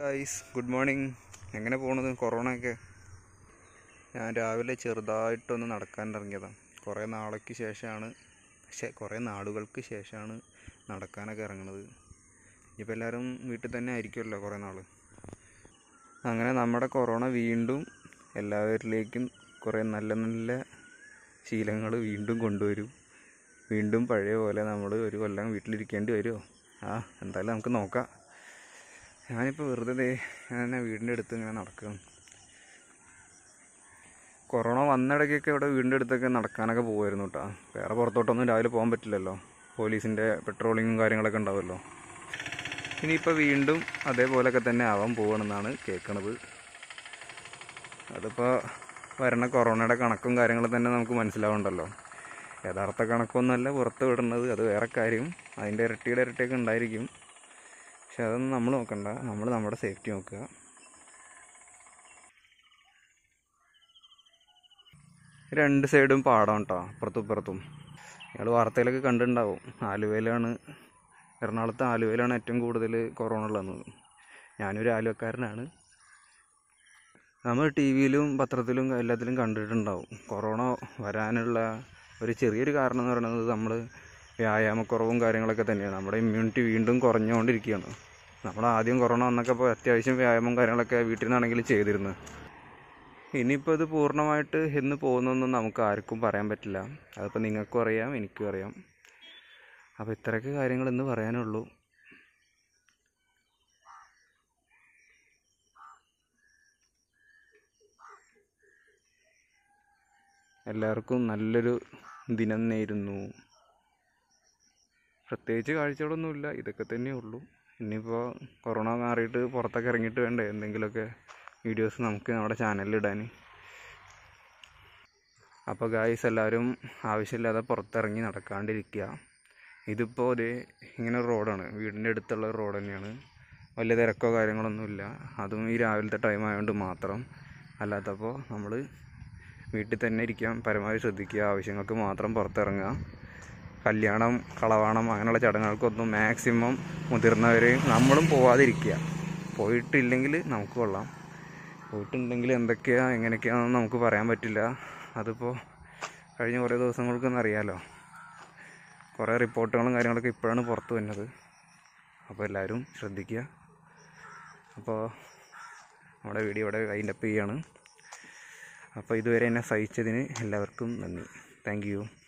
guys good morning എങ്ങനെ പോണത് corona ഒക്കെ ഞാൻ രാവിലെ ചെറുതായിട്ടൊന്ന് നടക്കാൻ ഇറങ്ങിയതാണ് കുറേ നാളേക്ക് ശേഷമാണ് പക്ഷേ കുറേ നാളുകൾക്ക് ശേഷമാണ് നടക്കാനൊക്കെ ഇറങ്ങുന്നത് ഇപ്പോൾ എല്ലാവരും വീട്ടിൽ തന്നെ ആയിരിക്കുമല്ലോ കുറേ നാൾ അങ്ങനെ നമ്മുടെ കൊറോണ വീണ്ടും എല്ലാവരിലേക്കും കുറേ നല്ല നല്ല ശീലങ്ങൾ വീണ്ടും കൊണ്ടുവരും വീണ്ടും പഴയ പോലെ നമ്മൾ ഒരു കൊല്ലം വീട്ടിലിരിക്കേണ്ടി വരുമോ ആ എന്തായാലും നമുക്ക് നോക്കാം ഞാനിപ്പോൾ വെറുതെ ദേ ഞാൻ വീടിൻ്റെ അടുത്ത് ഇങ്ങനെ നടക്കുകയാണ് കൊറോണ വന്നിടയ്ക്കൊക്കെ ഇവിടെ വീടിൻ്റെ അടുത്തൊക്കെ നടക്കാനൊക്കെ പോകുമായിരുന്നു കേട്ടോ വേറെ പുറത്തോട്ടൊന്നും രാവിലെ പോകാൻ പറ്റില്ലല്ലോ പോലീസിൻ്റെ പെട്രോളിങ്ങും കാര്യങ്ങളൊക്കെ ഉണ്ടാവുമല്ലോ ഇനിയിപ്പോൾ വീണ്ടും അതേപോലെയൊക്കെ തന്നെ ആവാൻ പോവുകയാണെന്നാണ് കേൾക്കണത് അതിപ്പോൾ വരണ കൊറോണയുടെ കണക്കും കാര്യങ്ങളും തന്നെ നമുക്ക് മനസ്സിലാവുണ്ടല്ലോ യഥാർത്ഥ കണക്കൊന്നുമല്ല പുറത്ത് വിടുന്നത് അത് വേറെ കാര്യം അതിൻ്റെ ഇരട്ടിയുടെ ഇരട്ടിയൊക്കെ ഉണ്ടായിരിക്കും പക്ഷെ അതൊന്നും നമ്മൾ നോക്കണ്ട നമ്മൾ നമ്മുടെ സേഫ്റ്റി നോക്കുക രണ്ട് സൈഡും പാടം കേട്ടോ അപ്പുറത്തും ഇപ്പുറത്തും ഞങ്ങൾ വാർത്തയിലൊക്കെ കണ്ടിട്ടുണ്ടാവും ആലുവയിലാണ് എറണാകുളത്ത് ആലുവയിലാണ് ഏറ്റവും കൂടുതൽ കൊറോണ ഉള്ളത് ഞാനൊരു ആലുവക്കാരനാണ് നമ്മൾ ടി വിയിലും പത്രത്തിലും എല്ലാത്തിലും കണ്ടിട്ടുണ്ടാവും കൊറോണ വരാനുള്ള ഒരു ചെറിയൊരു കാരണം എന്ന് പറയുന്നത് നമ്മൾ വ്യായാമക്കുറവും കാര്യങ്ങളൊക്കെ തന്നെയാണ് നമ്മുടെ ഇമ്മ്യൂണിറ്റി വീണ്ടും കുറഞ്ഞുകൊണ്ടിരിക്കുകയാണ് നമ്മൾ ആദ്യം കൊറോണ വന്നൊക്കെ ഇപ്പോൾ അത്യാവശ്യം വ്യായാമം കാര്യങ്ങളൊക്കെ വീട്ടിൽ നിന്നാണെങ്കിലും ചെയ്തിരുന്നു ഇനിയിപ്പോൾ ഇത് പൂർണ്ണമായിട്ട് എന്ന് പോകുന്നൊന്നും നമുക്ക് ആർക്കും പറയാൻ പറ്റില്ല അതിപ്പോൾ നിങ്ങൾക്കും അറിയാം എനിക്കും അറിയാം അപ്പോൾ ഇത്രയൊക്കെ കാര്യങ്ങൾ ഇന്ന് പറയാനുള്ളൂ എല്ലാവർക്കും നല്ലൊരു ദിനം നേരുന്നു പ്രത്യേകിച്ച് കാഴ്ചകളൊന്നുമില്ല ഇതൊക്കെ തന്നെയേ ഉള്ളൂ ഇനിയിപ്പോൾ കൊറോണ മാറിയിട്ട് പുറത്തൊക്കെ ഇറങ്ങിയിട്ട് വേണ്ടേ എന്തെങ്കിലുമൊക്കെ വീഡിയോസ് നമുക്ക് നമ്മുടെ ചാനലിൽ ഇടാൻ അപ്പോൾ ഗായ്സ് എല്ലാവരും ആവശ്യമില്ലാതെ പുറത്തിറങ്ങി നടക്കാണ്ടിരിക്കുക ഇതിപ്പോൾ ഇതേ ഇങ്ങനെ ഒരു റോഡാണ് വീടിൻ്റെ അടുത്തുള്ള ഒരു റോഡ് തന്നെയാണ് വലിയ തിരക്കോ കാര്യങ്ങളൊന്നുമില്ല അതും ഈ രാവിലത്തെ ടൈം ആയതുകൊണ്ട് മാത്രം അല്ലാത്തപ്പോൾ നമ്മൾ വീട്ടിൽ തന്നെ ഇരിക്കാൻ പരമാവധി ശ്രദ്ധിക്കുക ആവശ്യങ്ങൾക്ക് മാത്രം പുറത്തിറങ്ങുക കല്യാണം കളവാണം അങ്ങനെയുള്ള ചടങ്ങുകൾക്കൊന്നും മാക്സിമം മുതിർന്നവർ നമ്മളും പോവാതിരിക്കുക പോയിട്ടില്ലെങ്കിൽ നമുക്ക് കൊള്ളാം പോയിട്ടുണ്ടെങ്കിൽ എന്തൊക്കെയാണ് എങ്ങനെയൊക്കെയാണെന്ന് നമുക്ക് പറയാൻ പറ്റില്ല അതിപ്പോൾ കഴിഞ്ഞ കുറേ ദിവസങ്ങൾക്കൊന്നും അറിയാമല്ലോ കുറേ റിപ്പോർട്ടുകളും കാര്യങ്ങളൊക്കെ ഇപ്പോഴാണ് പുറത്ത് വരുന്നത് അപ്പോൾ എല്ലാവരും ശ്രദ്ധിക്കുക അപ്പോൾ നമ്മുടെ വീഡിയോ ഇവിടെ വൈൻഡപ്പ് ചെയ്യാണ് അപ്പോൾ ഇതുവരെ എന്നെ സഹിച്ചതിന് എല്ലാവർക്കും നന്ദി താങ്ക് യു